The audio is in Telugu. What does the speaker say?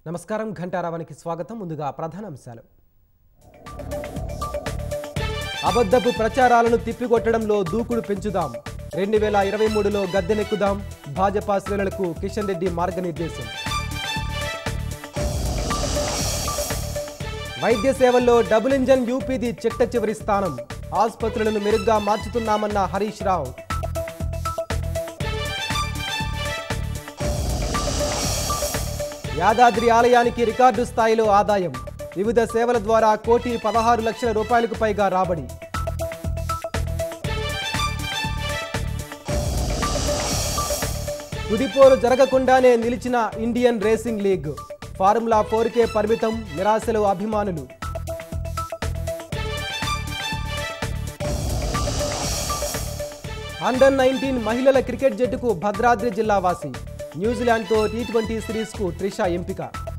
నమస్కారం ఘంటారావానికి స్వాగతం ముందుగా ప్రధాన అంశాలు అబద్ధపు ప్రచారాలను తిప్పికొట్టడంలో దూకుడు పెంచుదాం రెండు వేల ఇరవై మూడులో గద్దెనెక్కుదాం భాజపా శ్రేణులకు కిషన్ రెడ్డి మార్గనిర్దేశం వైద్య సేవల్లో డబుల్ ఇంజన్ యూపీది చిట్ట చివరి స్థానం ఆసుపత్రులను మెరుగ్గా మార్చుతున్నామన్న హరీష్ రావు యాదాద్రి ఆలయానికి రికార్డు స్థాయిలో ఆదాయం వివిధ సేవల ద్వారా కోటి పదహారు లక్షల రూపాయలకు పైగా రాబడి తుదిపోరు జరగకుండానే నిలిచిన ఇండియన్ రేసింగ్ లీగ్ ఫార్ములా ఫోర్కే పరిమితం నిరాశలో అభిమానులు అండర్ నైన్టీన్ మహిళల క్రికెట్ జట్టుకు భద్రాద్రి జిల్లా వాసి న్యూజిలాండ్తో టీ ట్వంటీ సిరీస్కు త్రిష ఎంపిక